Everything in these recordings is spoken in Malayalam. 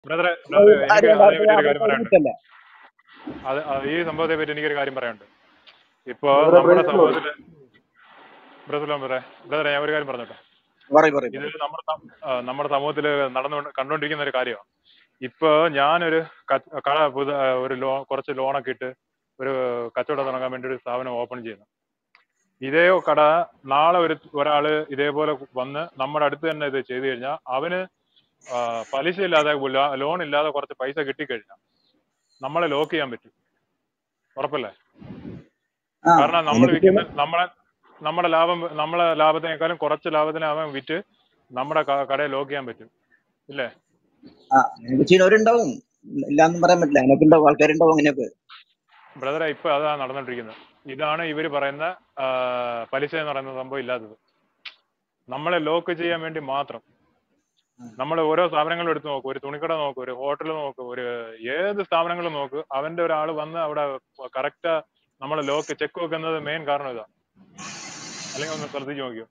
ബ്രദറെ ബ്രദറെ എനിക്ക് ആരും അതേ പറ്റി ഒരു അവർക്ക് കാര്യം പറയാനുണ്ട് കുറ്റല്ല അത് അത് ഈ സംഭവത്തെ പറ്റി എനിക്കൊരു കാര്യം പറയാനുണ്ട് ഇപ്പോ ബ്രദറെ നമ്മുടെ പ്രൈസ് ലോഡ് സമൂഹത്തില് ബ്രദർ ബ്രദറെ ബ്രദറെ ഞാൻ ഒരു കാര്യം പറഞ്ഞോട്ടെ പറയും പറയും ഇത് നമ്മുടെ സം- ആ, നമ്മുടെ സമൂഹത്തിൽ നടന്നു കണ്ടുകൊണ്ടിരിക്കുന്ന ഒരു കാര്യമാണ് ഇപ്പൊ ഞാനൊരു ക- കട പുതു ആ, ഒരു ലോ കുറച്ച് ലോണൊക്കെ ഇട്ട് ഒരു കച്ചവടം തുടങ്ങാൻ വേണ്ടി ഒരു സ്ഥാപനം ഓപ്പൺ ചെയ്യുന്നു ഇതേ കട നാളെ ഒരു ഒരാള് ഇതേപോലെ വന്ന് നമ്മുടെ അടുത്ത് തന്നെ ഇത് ചെയ്തു കഴിഞ്ഞാൽ അവന് ആ, പലിശ ഇല്ലാതെ ലോൺ ഇല്ലാതെ കുറച്ച് പൈസ കിട്ടിക്കഴിഞ്ഞാൽ നമ്മളെ ലോക്ക് ചെയ്യാൻ പറ്റും ഉറപ്പല്ലേ ആ കാരണം നമ്മൾ അതിനെ വിൽക്കുന്ന നമ്മളെ നമ്മുടെ ലാഭം നമ്മളെ ലാഭത്തിനേക്കാളും കുറച്ച് ലാഭത്തിന് അവൻ വിറ്റ് നമ്മുടെ ക- കടയെ ലോക്ക് ചെയ്യാൻ പറ്റും ഇല്ലേ ആ അങ്ങനെയൊക്കെ ചെയ്യുന്നവരുണ്ടാവും ഇല്ലാന്നും പറയാൻ പറ്റില്ല അങ്ങനെയൊക്കെ ഉണ്ടാവും ആൾക്കാരുണ്ടാവും അങ്ങനെയൊക്കെ ബ്രദറെ ഇപ്പൊ അതാണ് നടന്നുകൊണ്ടിരിക്കുന്നത് ഇതാണ് ഇവര് പറയുന്ന ആ, പലിശ എന്ന് പറയുന്ന സംഭവം ഇല്ലാത്തത് നമ്മളെ ലോക്ക് ചെയ്യാൻ വേണ്ടി മാത്രം നമ്മൾ ഓരോ സ്ഥാപനങ്ങളും എടുത്ത് നോക്കും ഒരു തുണിക്കട നോക്ക് ഒരു ഹോട്ടൽ നോക്ക് ഒരു ഏത് സ്ഥാപനങ്ങളും നോക്ക് അവന്റെ ഒരാൾ വന്ന് അവിടെ കറക്റ്റ് നമ്മളെ ലോക്ക് ചെക്ക് വെക്കുന്നത് മെയിൻ കാരണം ഇതാ അല്ലെങ്കിൽ ഒന്ന് ശ്രദ്ധിച്ചു നോക്കിയോ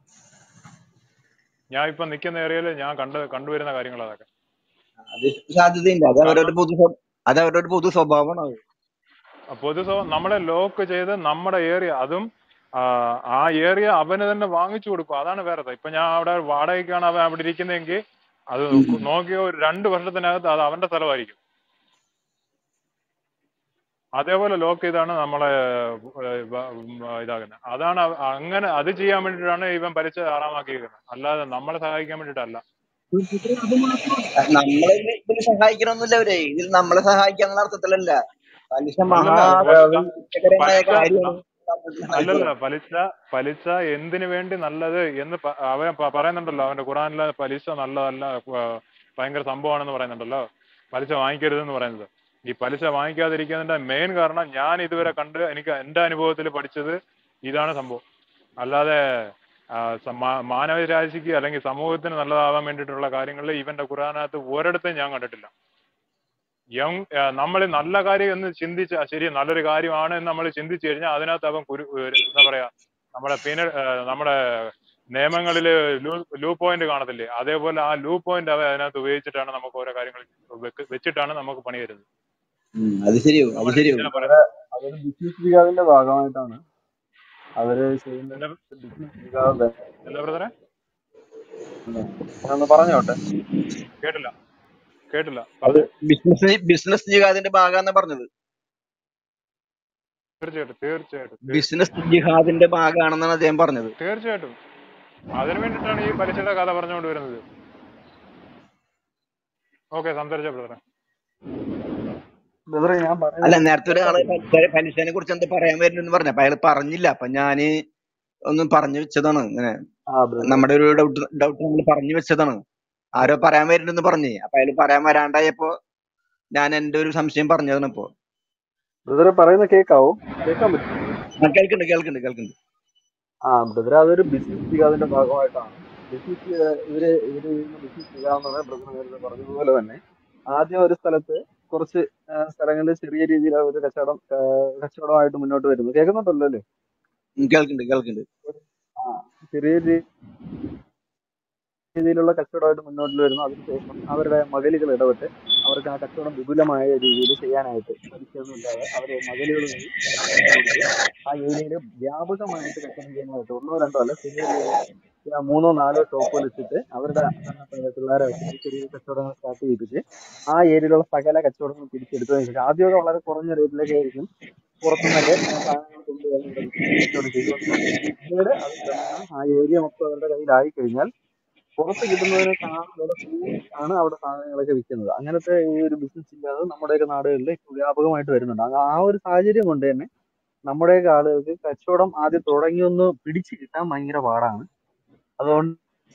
ഞാൻ ഇപ്പൊ നിൽക്കുന്ന ഏരിയയിൽ ഞാൻ കണ്ട് കണ്ടുവരുന്ന കാര്യങ്ങൾ അതൊക്കെ അത് സാധ്യതയില്ല അത് അവരുടെ കാരണം പൊതു സ്വ- അത് അവരുടെ ഒരു പൊതു സ്വഭാവമാണ് അത് പൊതു നമ്മളെ ലോക്ക് ചെയ്ത് നമ്മുടെ ഏരിയ അതും ആ, ആ ഏരിയ അവന് തന്നെ വാങ്ങിച്ചു കൊടുക്കും അതാണ് വേറെ ഇപ്പൊ ഞാൻ അവിടെ വാടകയ്ക്കാണ് അവൻ അവിടെ ഇരിക്കുന്നതെങ്കിൽ അത് ഉം. നോക്കിയോ ഒരു രണ്ട് വർഷത്തിനകത്ത് അത് അവന്റെ സ്ഥലമായിരിക്കും അതേപോലെ ലോക്ക് ചെയ്താണ് നമ്മളെ ഏഹ്, വ- ഉം, ഇതാകുന്നത് അതാണ് അവ- അങ്ങനെ അത് ചെയ്യാൻ വേണ്ടിയിട്ടാണ് ഇവൻ പലിശ ആറാമാക്കിയിരിക്കുന്നത് അല്ലാതെ നമ്മളെ സഹായിക്കാൻ വേണ്ടിയിട്ടല്ല അത് മാത്രമല്ല നമ്മളെ ഇതില് ഇതില് സഹായിക്കണമെന്നില്ല അവരെ ഇതിൽ നമ്മളെ സഹായിക്കാന്നുള്ള അർത്ഥത്തിലല്ല പലിശ മഹാ അല്ലല്ല അതെ അത് കുറ്റകരമായ പലിശ കാര്യമാണ് അല്ലല്ല പലിശ പലിശ എന്തിനു വേണ്ടി നല്ലത് എന്ന് പ- അവൻ പ- പറയുന്നുണ്ടല്ലോ അവന്റെ ഖുറാനിലെ പലിശ നല്ലതല്ല ആ, ഭയങ്കര സംഭവമാണെന്ന് പറയുന്നുണ്ടല്ലോ പലിശ വാങ്ങിക്കരുതെന്ന് പറയുന്നത് ഈ പലിശ വാങ്ങിക്കാതിരിക്കുന്നതിന്റെ മെയിൻ കാരണം ഞാൻ ഇതുവരെ കണ്ട് എനിക്ക് എന്റെ അനുഭവത്തിൽ പഠിച്ചത് ഇതാണ് സംഭവം അല്ലാതെ ആ, സ- മാ- മാനവരാശിക്ക് അല്ലെങ്കിൽ സമൂഹത്തിന് നല്ലതാവാൻ വേണ്ടിയിട്ടുള്ള കാര്യങ്ങളിൽ ഇവന്റെ ഖുറാനകത്ത് ഒരിടത്തും ഞാൻ കണ്ടിട്ടില്ല യം നമ്മൾ നല്ല കാര്യം എന്ന് ചിന്തിച്ച ശരി നല്ലൊരു കാര്യമാണ് എന്ന് നമ്മൾ ചിന്തിച്ചു കഴിഞ്ഞാൽ അതിനകത്ത് അവൻ കുരു ഒരു എന്താ പറയാ നമ്മുടെ പീന നമ്മുടെ നിയമങ്ങളിൽ ലൂ ലൂ പോയിന്റ് കാണത്തില്ലേ അതേപോലെ ആ ലൂ പോയിന്റ് അവൻ അതിനകത്ത് ഉപയോഗിച്ചിട്ടാണ് നമുക്ക് ഓരോ കാര്യങ്ങൾ വെക്ക് വെച്ചിട്ടാണ് നമുക്ക് പണി തരുന്നത് ഉം, അത് ശരിയാവും അത് നമ്മൾ ശരിയാവും ഇങ്ങനെ പറയുന്നത് അതൊരു ബിസിനസ് വികാരത്തിന്റെ ഭാഗമായിട്ടാണ് അവര് ചെയ്യുന്ന എന്താ ബിസിനസ് വികാരം എന്താ ബ്രദറെ ഞാനൊന്ന് പറഞ്ഞോട്ടെ കേട്ടില്ല കേട്ടില്ല അത് പറഞ്ഞു ബിസിനസ് ബിസിനസ് ജിഹാദിന്റെ ഭാഗമാണെന്ന് പറഞ്ഞത് തീർച്ചയായിട്ടും തീർച്ചയായിട്ടും തീർച്ചയായിട്ടും ബിസിനസ് ജിഹാദിന്റെ ഭാഗമാണെന്നാണ് അദ്ദേഹം പറഞ്ഞത് തീർച്ചയായിട്ടും അതിനു വേണ്ടിയിട്ടാണ് ഈ പലിശയുടെ കഥ പറഞ്ഞുകൊണ്ട് വരുന്നത് ഓക്കെ സംസാരിച്ച ബ്രദറെ ബ്രദറെ ഞാൻ അല്ല പറയുന്നത് നേരത്തെ ഒരാള് പലിശ- പലിശനെ കുറിച്ച് എന്താ പറയാൻ വരുന്നെന്ന് പറഞ്ഞു അപ്പൊ അയാൾ പറഞ്ഞില്ല അപ്പൊ ഞാന് ഒന്ന് പറഞ്ഞു വെച്ചതാണ് ഇങ്ങനെ ആ ബ്രദറെ നമ്മുടെ ഒരു ഡൗട്ട് ഡൗട്ട് നമ്മൾ പറഞ്ഞു വെച്ചതാണ് ആരോ പറയാൻ വരുന്നുണ്ടെന്ന് പറഞ്ഞേ അപ്പൊ അയാൾ പറയാൻ വരാണ്ടായപ്പോ ഞാൻ എന്റെ ഒരു സംശയം പറഞ്ഞതാണ് ഇപ്പൊ ബ്രദറെ പറയുന്ന കേക്കാവോ കേൾക്കാൻ പറ്റും ആ, കേൾക്കുന്നുണ്ട് കേൾക്കുന്നുണ്ട് കേൾക്കുന്നുണ്ട് ആ ബ്രദറെ അതൊരു ബിസിനസ് വികാരത്തിന്റെ ഭാഗമായിട്ടാണ് ബിസിനസ് ഇവര് ഇവര് ചെയ്യുന്ന ബിസിനസ് വികാരം എന്ന് പറഞ്ഞാൽ ബ്രദർ നേരത്തെ പറഞ്ഞതുപോലെ തന്നെ ആദ്യം ഒരു സ്ഥലത്ത് കുറച്ച് ആ, സ്ഥലങ്ങളിൽ ചെറിയ രീതിയിൽ ഒരു കച്ചവടം ആ, കച്ചവടമായിട്ട് മുന്നോട്ട് വരുന്നു കേൾക്കുന്നുണ്ടല്ലോ അല്ലേ ഉം, കേൾക്കുന്നുണ്ട് കേൾക്കുന്നുണ്ട് ആ ചെറിയ രീ- രീതിയിലുള്ള കച്ചവടമായിട്ട് മുന്നോട്ട് വരുന്നു അതിനുശേഷം അവരുടെ മകലുകൾ ഇടപെട്ട് അവർക്ക് ആ കച്ചവടം വിപുലമായ രീതിയിൽ ചെയ്യാനായിട്ട് പലിശയൊന്നുമില്ലാതെ അവരെ മകലുകൾ വഴി പലിശ കൊടുത്ത് ആ ഏരിയയിൽ വ്യാപകമായിട്ട് കച്ചവടം ചെയ്യാനായിട്ട് ഒന്നോ രണ്ടോ അല്ല ചെറിയ രീതിയിൽ ആ മൂന്നോ നാലോ ഷോപ്പുകൾ ഇട്ടിട്ട് അവരുടെ ആ, പിള്ളേരെ വെച്ചിട്ട് ചെറിയ കച്ചവടങ്ങൾ സ്റ്റാർട്ട് ചെയ്തിട്ട് ആ ഏരിയയിലുള്ള സകല കച്ചവടങ്ങളും പിടിച്ചെടുത്തതിന് ശേഷം ആദ്യമൊക്കെ വളരെ കുറഞ്ഞ റേറ്റിലൊക്കെ ആയിരിക്കും പുറത്തുനിന്നൊക്കെ ആ സാധനങ്ങൾ കൊണ്ടുവന്ന് ഇവിടെ വിൽക്കുകയും കച്ചവടം ചെയ്തുകൊണ്ടിരുന്നത് പിന്നീട് അത് ക്രമേണ ആ ഏരിയ മൊത്തം അവരുടെ കയ്യിലായി കഴിഞ്ഞാൽ പുറത്ത് കിട്ടുന്നതിനേക്കാൾ വില കൂടി ആണ് അവിടെ സാധനങ്ങളൊക്കെ വിൽക്കുന്നത് അങ്ങനത്തെ ഈ ഒരു ബിസിനസ് ഇല്ലാതെ നമ്മുടെയൊക്കെ നാടുകളിൽ ഇപ്പോൾ വ്യാപകമായിട്ട് വരുന്നുണ്ട് അങ്ങ് ആ ഒരു സാഹചര്യം കൊണ്ട് തന്നെ നമ്മുടെയൊക്കെ ആളുകൾക്ക് കച്ചവടം ആദ്യം തുടങ്ങിയൊന്ന് പിടിച്ചു കിട്ടാൻ ഭയങ്കര പാടാണ് അതുകൊണ്ട്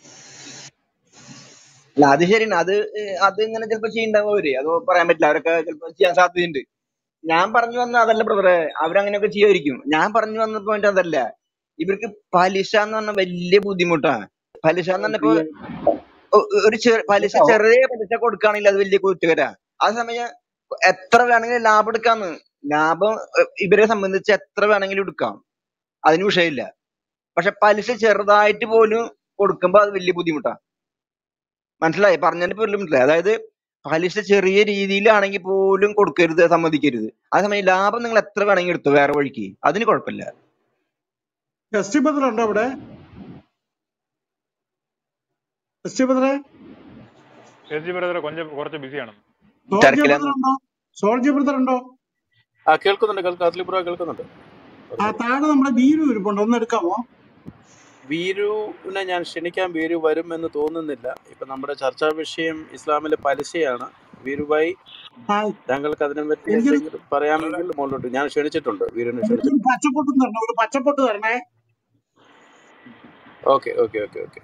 അല്ല അത് ശരിയാണ് അത് ഏഹ്, അത് ഇങ്ങനെ ചിലപ്പോ ചെയ്യണ്ടാവും അവര് അത് പറയാൻ പറ്റില്ല അവരൊക്കെ ചിലപ്പോ ചെയ്യാൻ സാധ്യതയുണ്ട് ഞാൻ പറഞ്ഞു വന്ന അതല്ല ബ്രദറെ അവരങ്ങനെയൊക്കെ ചെയ്യുമായിരിക്കും ഞാൻ പറഞ്ഞു വന്ന പോയിന്റ് അതല്ല ഇവർക്ക് പലിശ എന്ന് പറഞ്ഞ വലിയ ബുദ്ധിമുട്ടാണ് പലിശ എന്ന് പറഞ്ഞപ്പോ ഒ- ഒരു ചെറു പലിശ കേൾക്കാവോ ചെറിയ പലിശ കൊടുക്കുകയാണെങ്കിൽ അത് വലിയ കുറ്റകരാ ആ സമയം എത്ര വേണമെങ്കിലും ലാഭം എടുക്കാന്ന് ലാഭം ഏഹ്, ഇവരെ സംബന്ധിച്ച് എത്ര വേണമെങ്കിലും എടുക്കാം അതിന് വിഷയമില്ല പക്ഷെ പലിശ ചെറുതായിട്ട് പോലും കൊടുക്കുമ്പോ അത് വലിയ ബുദ്ധിമുട്ടാ മനസ്സിലായി പറഞ്ഞതിന്റെ പേരിൽ മനസ്സിലായി അതായത് പലിശ ചെറിയ രീതിയിലാണെങ്കിൽ പോലും കൊടുക്കരുത് സമ്മതിക്കരുത് അതേസമയം ലാഭം നിങ്ങൾ എത്ര വേണമെങ്കിൽ എടുത്തു വേറെ വഴിക്ക് അതിന് കുഴപ്പമില്ല എസ് ടി ബദർ ഉണ്ടോ അവിടെ എസ് ടി ബദറെ എസ് ജി ബ്രദർ കൊഞ്ചം കുറച്ച് ബിസിയാണ് സോൾജി തിരക്കിലാന്ന് ബ്രദർ ഉണ്ടോ സോൾജി ബ്രദർ ഉണ്ടോ ആ കേൾക്കുന്നുണ്ട് കേൾക്കാം അത്ലി ബ്രോ കേൾക്കുന്നുണ്ട് ആ പറഞ്ഞോളൂ താഴെ നമ്മുടെ വീരു ഇരിപ്പുണ്ട് ഒന്ന് എടുക്കാമോ വീരുവിനെ ഞാൻ ക്ഷണിക്കാൻ വീരു വരും എന്ന് തോന്നുന്നില്ല ഇപ്പൊ നമ്മുടെ ചർച്ചാ വിഷയം ഇസ്ലാമിലെ പലിശയാണ് വീരുഭായി ആ താങ്കൾക്ക് അതിനെ പറ്റി എനിക്കൊരു എന്തെങ്കിലും പറയാമെങ്കിൽ മുകളിലോട്ട് ഞാൻ ക്ഷണിച്ചിട്ടുണ്ട് വീരുവിനെ എനിക്കൊരു ക്ഷണിച്ചിട്ടുണ്ട് പച്ചപ്പൊട്ടും തരണം ഒരു പച്ചപ്പൊട്ട് തരണേ ഓക്കെ ഓക്കെ ഓക്കെ ഓക്കെ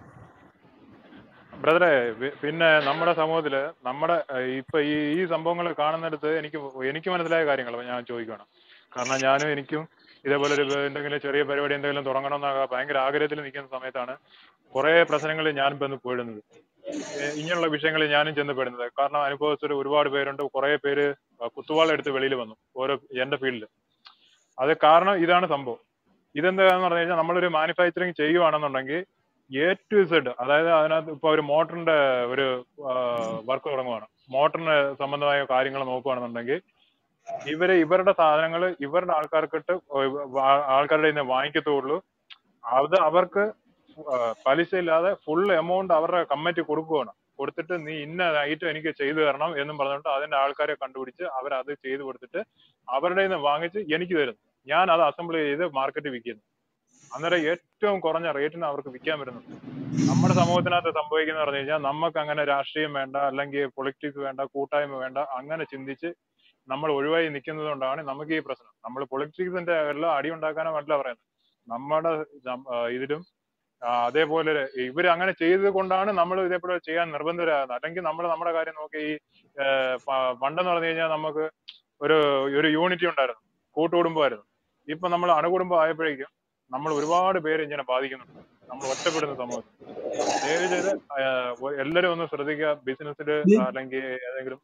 ബ്രദറെ വി- പിന്നെ നമ്മുടെ സമൂഹത്തില് നമ്മുടെ ഏഹ്, ഇപ്പൊ ഈ ഈ സംഭവങ്ങൾ കാണുന്നിടത്ത് എനിക്ക് എനിക്ക് മനസ്സിലായ കാര്യങ്ങൾ ഞാൻ ചോദിക്കുകയാണ് കാരണം ഞാനും എനിക്കും ഇതേപോലെ ഒരു എന്തെങ്കിലും ചെറിയ പരിപാടി എന്തെങ്കിലും തുടങ്ങണം എന്ന ഭയങ്കര ആഗ്രഹത്തിൽ നിൽക്കുന്ന സമയത്താണ് കുറെ പ്രശ്നങ്ങളിൽ ഞാനും വന്ന് പെടുന്നത് ഏഹ്, ഇങ്ങനെയുള്ള വിഷയങ്ങളിൽ ഞാനും ചെന്ന് പെടുന്നത് കാരണം അനുഭവത്തിൽ ഒരുപാട് പേരുണ്ട് കുറെ പേര് കുത്തുവാളെടുത്ത് വെളിയിൽ വന്നു ഓരോ എന്റെ ഫീൽഡിൽ അത് കാരണം ഇതാണ് സംഭവം ഇതെന്താന്ന് പറഞ്ഞു കഴിഞ്ഞാൽ നമ്മളൊരു മാനുഫാക്ചറിങ് ചെയ്യുവാണെന്നുണ്ടെങ്കിൽ എ ടു സെഡ് അതായത് അതിനകത്ത് ഇപ്പൊ ഒരു മോട്ടറിന്റെ ഒരു വർക്ക് തുടങ്ങുവാണ് മോട്ടറിന് സംബന്ധമായ കാര്യങ്ങൾ നോക്കുകയാണെന്നുണ്ടെങ്കിൽ ഇവര് ഇവരുടെ സാധനങ്ങൾ ഇവരുടെ ആൾക്കാർക്കിട്ട് വാ- ആൾക്കാരുടെ കയ്യിൽ നിന്ന് വാങ്ങിക്കത്തുള്ളൂ അത് അവർക്ക് ആ, പലിശ ഇല്ലാതെ ഫുൾ എമൗണ്ട് അവരുടെ കമ്മിറ്റി കൊടുക്കുകയാണ് കൊടുത്തിട്ട് നീ ഇന്ന ഐറ്റം എനിക്ക് ചെയ്തു തരണം എന്നും പറഞ്ഞിട്ട് അതിന്റെ ആൾക്കാരെ കണ്ടുപിടിച്ച് അവർ അത് ചെയ്തു കൊടുത്തിട്ട് അവരുടെ കയ്യിൽ നിന്ന് വാങ്ങിച്ച് എനിക്ക് തരുന്നു ഞാൻ അത് അസംബിൾ ചെയ്ത് മാർക്കറ്റിൽ വിൽക്കുന്നു അന്നേരം ഏറ്റവും കുറഞ്ഞ റേറ്റിന് അവർക്ക് വിൽക്കാൻ വരുന്നുണ്ട് നമ്മുടെ സമൂഹത്തിനകത്ത് സംഭവിക്കുന്ന പറഞ്ഞു കഴിഞ്ഞാൽ നമുക്ക് അങ്ങനെ രാഷ്ട്രീയം വേണ്ട അല്ലെങ്കിൽ പൊളിറ്റിക്സ് വേണ്ട കൂട്ടായ്മ വേണ്ട അങ്ങനെ ചിന്തിച്ച് നമ്മൾ ഒഴിവായി നിൽക്കുന്നത് കൊണ്ടാണ് നമുക്ക് ഈ പ്രശ്നം നമ്മൾ പൊളിറ്റിക്സിന്റെ എല്ലാം അടി ഉണ്ടാക്കാനോ അല്ല പറയുന്നത് നമ്മുടെ നം- ആ, ഇതിലും ആ, അതേപോലെ ഇവർ അങ്ങനെ ചെയ്തത് കൊണ്ടാണ് നമ്മൾ ഇതേപോലെ ചെയ്യാൻ നിർബന്ധരാകുന്നത് അല്ലെങ്കിൽ നമ്മൾ നമ്മുടെ കാര്യം നോക്കി ഈ ആ, പ- പണ്ടെന്ന് പറഞ്ഞു കഴിഞ്ഞാൽ നമുക്ക് ഒരു ഒരു യൂണിറ്റി ഉണ്ടായിരുന്നു കൂട്ടുകുടുംബമായിരുന്നു ഇപ്പൊ നമ്മൾ അണുകുടുംബം ആയപ്പോഴേക്കും നമ്മൾ ഒരുപാട് പേര് ഇങ്ങനെ ബാധിക്കുന്നുണ്ട് നമ്മൾ ഒറ്റപ്പെടുന്ന സമൂഹത്തിൽ ദയവ് ചെയ്ത് എല്ലാരും ഒന്ന് ശ്രദ്ധിക്കുക ബിസിനസ്സിൽ അല്ലെങ്കിൽ ഏതെങ്കിലും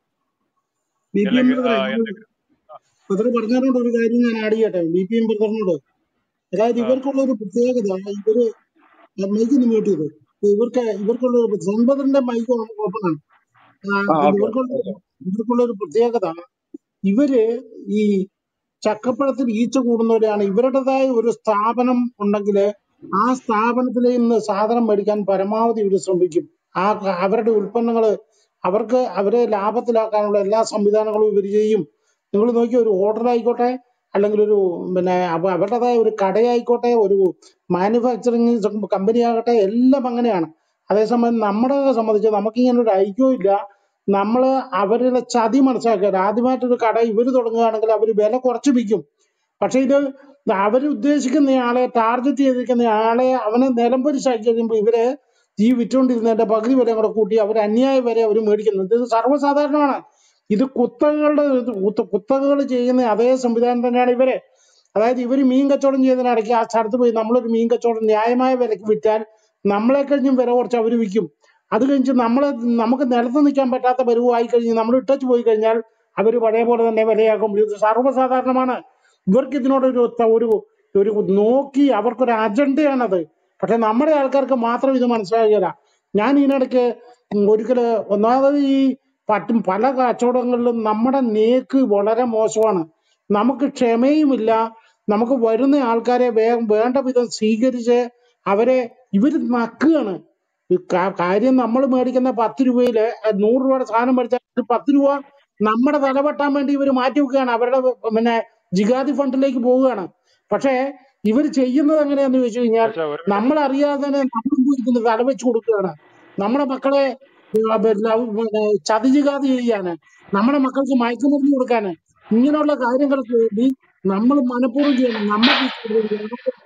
ബി പി എം അല്ലെങ്കിൽ ആ, ബ്രദറെ എന്തെങ്കിലും ബ്രദർ പറഞ്ഞതിനോട് ഒരു കാര്യം ഞാൻ ആഡ് ചെയ്യട്ടെ ബി പി എം ബ്രദറിനോട് അതായത് ആ, ഇവർക്കുള്ള ഒരു പ്രത്യേകത ഇവര് മൈക്ക് മ്യൂട്ട് ചെയ്തു ഇവർക്ക് ഇവർക്കുള്ള ഒരു സൺബദറിന്റെ മൈക്ക് ഓപ്പൺ ആണ് ആ, ആ ഓക്കെ ഇവർക്കുള്ള ഇവർക്കുള്ള ഒരു പ്രത്യേകത ഇവര് ഈ ചക്കപ്പഴത്തിൽ ഈച്ച കൂടുന്നവരാണ് ഇവരുടേതായ ഒരു സ്ഥാപനം ഉണ്ടെങ്കിൽ ആ സ്ഥാപനത്തിൽ നിന്ന് സാധനം മേടിക്കാൻ പരമാവധി ഇവർ ശ്രമിക്കും ആ അവരുടെ ഉൽപ്പന്നങ്ങൾ അവർക്ക് അവരെ ലാഭത്തിലാക്കാനുള്ള എല്ലാ സംവിധാനങ്ങളും ഇവർ ചെയ്യും നിങ്ങൾ നോക്കി ഒരു ഹോട്ടൽ ആയിക്കോട്ടെ അല്ലെങ്കിൽ ഒരു പിന്നെ അവ- അവരുടേതായ ഒരു കടയായിക്കോട്ടെ ഒരു മാനുഫാക്ചറിങ് കമ്പനി ആകട്ടെ എല്ലാം അങ്ങനെയാണ് അതേസമയം നമ്മളെ സംബന്ധിച്ച് നമുക്ക് ഇങ്ങനെ ഒരു ഐക്യവും ഇല്ല നമ്മള് അവരുടെ ചതി മനസ്സിലാക്കുക ആദ്യമായിട്ടൊരു കട ഇവര് തുടങ്ങുകയാണെങ്കിൽ അവർ വില കുറച്ച് വിൽക്കും പക്ഷെ ഇത് അവർ ഉദ്ദേശിക്കുന്ന ആളെ ടാർഗറ്റ് ചെയ്തിരിക്കുന്ന ആളെ അവനെ നിലംപരിശാക്കി കഴിയുമ്പോൾ ഇവര് ഈ വിറ്റുകൊണ്ടിരുന്നതിന്റെ പകുതി വില കൂടെ കൂട്ടി അവർ അന്യായ വരെ അവർ മേടിക്കുന്നത് ഇത് സർവ്വസാധാരണമാണ് ഇത് കുത്തകകളുടെ ഇത് കുത്ത- കുത്തകകൾ ചെയ്യുന്ന അതേ സംവിധാനം തന്നെയാണ് ഇവര് അതായത് ഇവര് മീൻ കച്ചവടം ചെയ്യുന്നതിനിടയ്ക്ക് ആ സ്ഥലത്ത് പോയി നമ്മളൊരു മീൻ കച്ചവടം ന്യായമായ വിലക്ക് വിറ്റാൽ നമ്മളെ കഴിഞ്ഞും വില കുറച്ച് അവർ വിൽക്കും അത് കഴിഞ്ഞ് നമ്മളെ നമുക്ക് നിലത്ത് നിൽക്കാൻ പറ്റാത്ത പരുവമായി കഴിഞ്ഞ് നമ്മൾ ഇട്ടച്ച് പോയി കഴിഞ്ഞാൽ അവർ പഴയ പോലെ തന്നെ വിലയാക്കും ഇത് സർവ്വസാധാരണമാണ് ഇവർക്ക് ഇതിനോടൊരു ത- ഒരു ഒരു നോക്കി അവർക്കൊരു അജണ്ടയാണത് പക്ഷെ നമ്മുടെ ആൾക്കാർക്ക് മാത്രം ഇത് മനസ്സിലാകില്ല ഞാൻ ഇതിനിടയ്ക്ക് ഒരിക്കല് ഒന്നാമത് ഈ പറ്റും പല കച്ചവടങ്ങളിലും നമ്മുടെ നേക്ക് വളരെ മോശമാണ് നമുക്ക് ക്ഷമയുമില്ല നമുക്ക് വരുന്ന ആൾക്കാരെ വേ- വേണ്ട വിധം സ്വീകരിച്ച് അവരെ ഇവര് നക്കുകയാണ് ഈ കാ- കാര്യം നമ്മൾ മേടിക്കുന്ന പത്ത് രൂപയില് അഹ് നൂറ് രൂപയുടെ സാധനം മേടിച്ചാൽ ഒരു പത്ത് രൂപ നമ്മുടെ തലവെട്ടാൻ വേണ്ടി ഇവർ മാറ്റി വെക്കുകയാണ് അവരുടെ പിന്നെ ജിഗാദി ഫണ്ടിലേക്ക് പോവുകയാണ് പക്ഷേ ഇവർ ചെയ്യുന്നത് എങ്ങനെയാന്ന് ചോദിച്ചു കഴിഞ്ഞാൽ പക്ഷെ ഒരു മിനിറ്റ് നമ്മൾ അറിയാതെ തന്നെ നമ്മൾ ഇതിന് തല വെച്ച് കൊടുക്കുകയാണ് നമ്മുടെ മക്കളെ ആ, പിന്നെ, പിന്നെ, ചതിജികാതി ചെയ്യാന് നമ്മുടെ മക്കൾക്ക് മയക്കുമരുന്ന് കൊടുക്കാന് ഇങ്ങനെയുള്ള കാര്യങ്ങൾക്ക് വേണ്ടി നമ്മൾ മനഃപൂർവ്വം ചെയ്യണം നമുക്ക്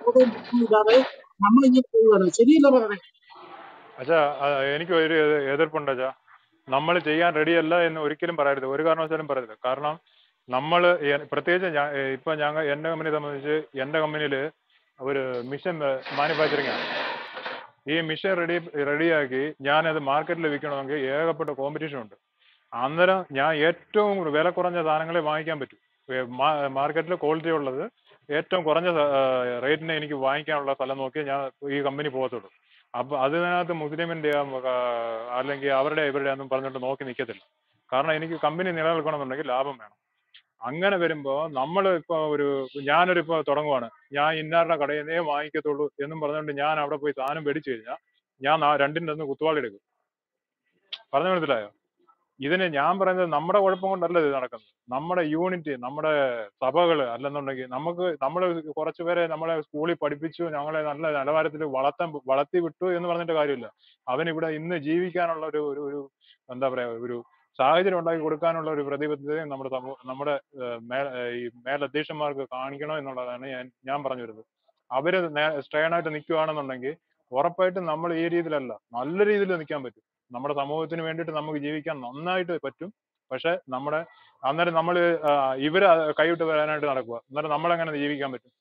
ഇല്ലാതെ നമ്മൾ ഇങ്ങനെ പോവുകയാണ് ശരിയല്ല പറഞ്ഞേ അച്ഛാ ആ, എനിക്ക് ഒരു എതിർ- എതിർപ്പുണ്ട് അച്ഛാ നമ്മൾ ചെയ്യാൻ റെഡിയല്ല എന്ന് ഒരിക്കലും പറയരുത് ഒരു കാരണവശാലും പറയരുത് കാരണം നമ്മൾ പ്രത്യേകിച്ച് ഞാൻ ഏ, ഇപ്പൊ ഞങ്ങൾ എന്റെ കമ്പനിയെ സംബന്ധിച്ച് എന്റെ കമ്പനിയിൽ ഒരു മിഷൻ മാനുഫാക്ചറിങ് ആണ് ഈ മിഷൻ റെഡി റെഡിയാക്കി ഞാനത് മാർക്കറ്റിൽ വിൽക്കണമെങ്കിൽ ഏകപ്പെട്ട കോമ്പറ്റീഷൻ ഉണ്ട് അന്നേരം ഞാൻ ഏറ്റവും കൂടുതൽ വില കുറഞ്ഞ സാധനങ്ങളെ വാങ്ങിക്കാൻ പറ്റും മാർക്കറ്റിൽ ക്വാളിറ്റി ഉള്ളത് ഏറ്റവും കുറഞ്ഞ റേറ്റിന് എനിക്ക് വാങ്ങിക്കാനുള്ള സ്ഥലം നോക്കി ഞാൻ ഈ കമ്പനി പോകത്തുള്ളൂ അപ്പൊ അതിനകത്ത് മുസ്ലിമിന്റെ അല്ലെങ്കിൽ അവരുടെ ഇവരുടെ ഒന്നും പറഞ്ഞിട്ട് നോക്കി നിൽക്കത്തില്ല കാരണം എനിക്ക് കമ്പനി നിലനിൽക്കണമെന്നുണ്ടെങ്കിൽ ലാഭം വേണം അങ്ങനെ വരുമ്പോ നമ്മൾ ഇപ്പൊ ഒരു ഞാനൊരു ഇപ്പൊ തുടങ്ങുവാണ് ഞാൻ ഇന്നാരുടെ കടയിൽ നിന്നേ വാങ്ങിക്കത്തുള്ളൂ എന്നും പറഞ്ഞുകൊണ്ട് ഞാൻ അവിടെ പോയി സാധനം മേടിച്ചു കഴിഞ്ഞാൽ ഞാൻ നാ- രണ്ടിന്റെ ഒന്ന് കുത്തുവാളി എടുക്കും പറഞ്ഞു മനസ്സിലായോ ഇതിന് ഞാൻ പറയുന്നത് നമ്മുടെ കുഴപ്പം കൊണ്ടല്ല ഇത് നടക്കുന്നത് നമ്മുടെ യൂണിറ്റ് നമ്മുടെ സഭകള് അല്ലെന്നുണ്ടെങ്കിൽ നമുക്ക് നമ്മൾ കുറച്ചു പേരെ നമ്മളെ സ്കൂളിൽ പഠിപ്പിച്ചു ഞങ്ങളെ നല്ല നിലവാരത്തിൽ വളർത്താൻ വളർത്തി വിട്ടു എന്ന് പറഞ്ഞിട്ട് കാര്യമില്ല അവൻ ഇവിടെ ഇന്ന് ജീവിക്കാനുള്ള ഒരു ഒരു ഒരു എന്താ പറയാ ഒരു സാഹചര്യം ഉണ്ടാക്കി കൊടുക്കാനുള്ള ഒരു പ്രതിബദ്ധതയും നമ്മുടെ സമൂഹ നമ്മുടെ ഏഹ്, മേ ഏഹ്, ഈ മേലധ്യക്ഷന്മാർക്ക് കാണിക്കണം എന്നുള്ളതാണ് ഞാൻ ഞാൻ പറഞ്ഞു വരുന്നത് അവര് സ്ട്രെയിൻ ആയിട്ട് നിൽക്കുകയാണെന്നുണ്ടെങ്കിൽ ഉറപ്പായിട്ടും നമ്മൾ ഈ രീതിയിലല്ല നല്ല രീതിയിൽ നിൽക്കാൻ പറ്റും നമ്മുടെ സമൂഹത്തിന് വേണ്ടിയിട്ട് നമുക്ക് ജീവിക്കാൻ നന്നായിട്ട് പറ്റും പക്ഷെ നമ്മുടെ അന്നേരം നമ്മൾ ഇവര് കൈവിട്ട് വരാനായിട്ട് നടക്കുക അന്നേരം നമ്മളെങ്ങനെ ജീവിക്കാൻ പറ്റും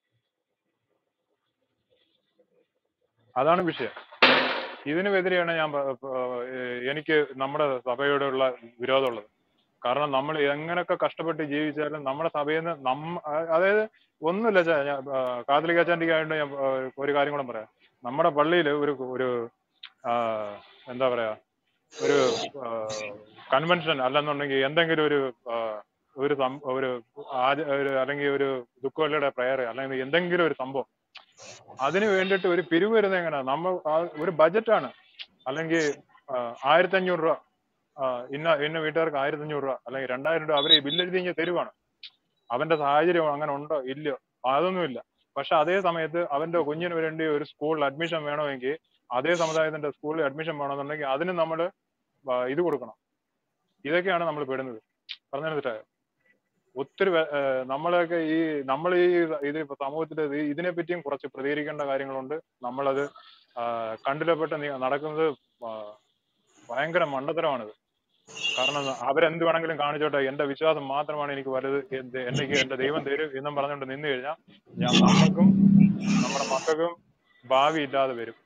അതാണ് വിഷയം ഇതിനുമെതിരെയാണ് ഞാൻ പ- പ- ഏഹ് എനിക്ക് നമ്മുടെ സഭയോടുള്ള വിരോധമുള്ളത് കാരണം നമ്മൾ എങ്ങനെയൊക്കെ കഷ്ടപ്പെട്ട് ജീവിച്ചാലും നമ്മുടെ സഭയിൽ നിന്ന് നമ്മ ആ- അതായത് ഒന്നുമില്ല ചാ ഞാൻ ആ, കാതലിക് അച്ചാൻറ്റിക്കായിട്ട് ഞാൻ ആ, ഒരു കാര്യം കൂടെ പറയാം നമ്മുടെ പള്ളിയിൽ ഒരു ഒരു ആ, എന്താ പറയാ ഒരു കൺവെൻഷൻ അല്ലെന്നുണ്ടെങ്കിൽ എന്തെങ്കിലും ഒരു ആ, ഒരു സം- ഒരു ആച- ഒരു അല്ലെങ്കിൽ ഒരു ദുഃഖവെള്ളിയുടെ പ്രയർ അല്ലെങ്കിൽ എന്തെങ്കിലും ഒരു സംഭവം അതിന് വേണ്ടിയിട്ട് ഒരു പിരിവ് വരുന്നത് എങ്ങനെയാ നമ്മൾ ആ ഒരു ബജറ്റാണ് അല്ലെങ്കിൽ ആയിരത്തി അഞ്ഞൂറ് രൂപ ആ, ഇന്ന ഇന്ന വീട്ടുകാർക്ക് ആയിരത്തി അഞ്ഞൂറ് രൂപ അല്ലെങ്കിൽ രണ്ടായിരം രൂപ അവര് ബില്ലെഴുതി ഇങ്ങനെ തരുവാണ് അവന്റെ സാഹചര്യം അങ്ങനെ ഉണ്ടോ ഇല്ലയോ അതൊന്നുമില്ല പക്ഷെ അതേ സമയത്ത് അവന്റെ കുഞ്ഞിന് വേണ്ടി ഒരു സ്കൂളിൽ അഡ്മിഷൻ വേണമെങ്കിൽ അതേ സമുദായത്തിന്റെ സ്കൂളിൽ അഡ്മിഷൻ വേണമെന്നുണ്ടെങ്കിൽ അതിന് നമ്മൾ ഇത് കൊടുക്കണം ഇതൊക്കെയാണ് നമ്മൾ പെടുന്നത് പറഞ്ഞു മനസ്സിലായോ ഒത്തിരി പേ- ഏഹ് നമ്മളെയൊക്കെ ഈ നമ്മൾ ഈ ഇത് ഇപ്പൊ സമൂഹത്തിൽ ഇതിനെ പറ്റിയും കുറച്ച് പ്രതികരിക്കേണ്ട കാര്യങ്ങളുണ്ട് നമ്മളത് ആഹ് കണ്ടിലപ്പെട്ട് നി- നടക്കുന്നത് ആഹ് ഭയങ്കര മണ്ടത്തരമാണിത് കാരണം അവരെന്ത് വേണമെങ്കിലും കാണിച്ചോട്ടെ എന്റെ വിശ്വാസം മാത്രമാണ് എനിക്ക് വലുത് എന്ത് എനിക്ക് എന്റെ ദൈവം തരും എന്നും പറഞ്ഞുകൊണ്ട് നിന്ന് കഴിഞ്ഞാൽ ഞാൻ നമ്മൾക്കും നമ്മുടെ മക്കൾക്കും ഭാവി ഇല്ലാതെ വരും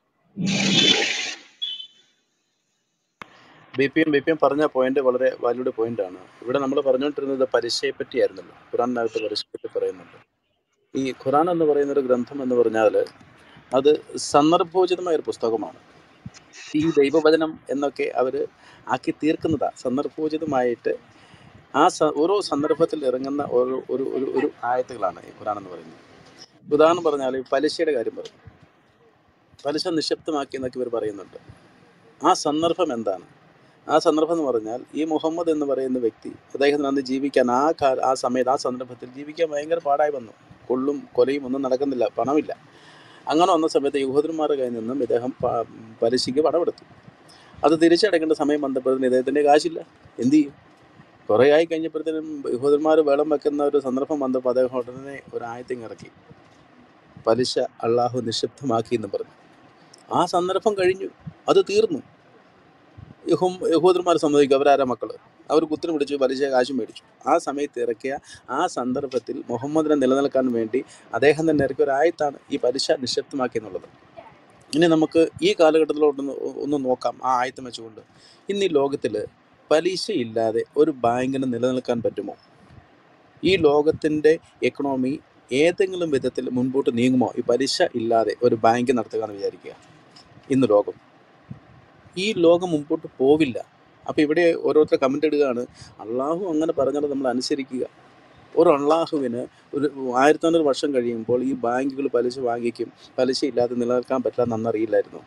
B P M B P M പറഞ്ഞ പോയിന്റ് വളരെ വാല്യൂഡ് പോയിന്റ് ആണ് ഇവിടെ നമ്മൾ പറഞ്ഞുകൊണ്ടിരുന്നത് പലിശയെ പറ്റിയായിരുന്നല്ലോ ഖുറാനിനകത്ത് പലിശയെ പറ്റി പറയുന്നുണ്ട് ഈ ഖുറാൻ എന്ന് പറയുന്ന ഒരു ഗ്രന്ഥം എന്ന് പറഞ്ഞാൽ അത് സന്ദർഭോചിതമായ ഒരു പുസ്തകമാണ് ഈ ദൈവവചനം എന്നൊക്കെ അവർ ആക്കി തീർക്കുന്നതാ സന്ദർഭോചിതമായിട്ട് ആ സ ഓരോ സന്ദർഭത്തിൽ ഇറങ്ങുന്ന ഓരോ ഒരു ഒരു ഒരു ആയത്തുകളാണ് ഈ ഖുറാൻ എന്ന് പറയുന്നത് ഉദാഹരണം പറഞ്ഞാൽ ഈ പലിശയുടെ കാര്യം പറയും പലിശ നിശബ്ദമാക്കി എന്നൊക്കെ ഇവർ പറയുന്നുണ്ട് ആ സന്ദർഭം എന്താണ് ആ സന്ദർഭം എന്ന് പറഞ്ഞാൽ ഈ മുഹമ്മദ് എന്ന് പറയുന്ന വ്യക്തി അദ്ദേഹത്തിന് അന്ന് ജീവിക്കാൻ ആ കാ ആ സമയത്ത് ആ സന്ദർഭത്തിൽ ജീവിക്കാൻ ഭയങ്കര പാടായി വന്നു കൊള്ളും കൊലയും ഒന്നും നടക്കുന്നില്ല പണമില്ല അങ്ങനെ വന്ന സമയത്ത് യഹൂദന്മാരുടെ കയ്യിൽ നിന്നും ഇദ്ദേഹം പ- പലിശയ്ക്ക് പണമെടുത്തു അത് തിരിച്ചടക്കേണ്ട സമയം വന്നപ്പോഴത്തേന് ഇദ്ദേഹത്തിൻ്റെ കാശില്ല എന്ത് ചെയ്യും കുറേ ആയി കഴിഞ്ഞപ്പോഴത്തേനും യഹൂദന്മാർ വെള്ളം വെക്കുന്ന ഒരു സന്ദർഭം വന്നപ്പോൾ അദ്ദേഹം ഉടനെ ഒരു ആയത്തിങ് ഇറക്കി പലിശ അള്ളാഹു നിശബ്ദമാക്കി എന്ന് പറഞ്ഞു ആ സന്ദർഭം കഴിഞ്ഞു അത് തീർന്നു യഹൂം യഹൂദന്മാർ സമ്മതിക്കും അവരാരാ മക്കള് അവർ കുത്തിന് പിടിച്ചു പലിശ കാശും മേടിച്ചു ആ സമയത്ത് ഇറക്കിയ ആ സന്ദർഭത്തിൽ മുഹമ്മദിനെ നിലനിൽക്കാൻ വേണ്ടി അദ്ദേഹം തന്നെ ഇറക്കിയ ഒരു ആയത്താണ് ഈ പലിശ നിശബ്ദമാക്കി എന്നുള്ളത് ഇനി നമുക്ക് ഈ കാലഘട്ടത്തിലോട്ടൊന്ന് ഒന്ന് നോക്കാം ആ ആയത്തം വെച്ചുകൊണ്ട് ഇന്ന് ഈ ലോകത്തിൽ പലിശ ഇല്ലാതെ ഒരു ബാങ്കിന് നിലനിൽക്കാൻ പറ്റുമോ ഈ ലോകത്തിൻ്റെ എക്കണോമി ഏതെങ്കിലും വിധത്തിൽ മുൻപോട്ട് നീങ്ങുമോ ഈ പലിശ ഇല്ലാതെ ഒരു ബാങ്ക് നടത്തുക എന്ന് വിചാരിക്കുക ഇന്ന് ലോകം ഈ ലോകം മുമ്പോട്ട് പോവില്ല അപ്പോൾ ഇവിടെ ഓരോരുത്തർ കമൻ്റ് ഇടുകയാണ് അള്ളാഹു അങ്ങനെ പറഞ്ഞാൽ നമ്മൾ അനുസരിക്കുക ഒരു അള്ളാഹുവിന് ഒരു ആയിരത്തഞ്ഞൂറ് വർഷം കഴിയുമ്പോൾ ഈ ബാങ്കുകൾ പലിശ വാങ്ങിക്കും പലിശ ഇല്ലാതെ നിലനിൽക്കാൻ പറ്റില്ല എന്നറിയില്ലായിരുന്നു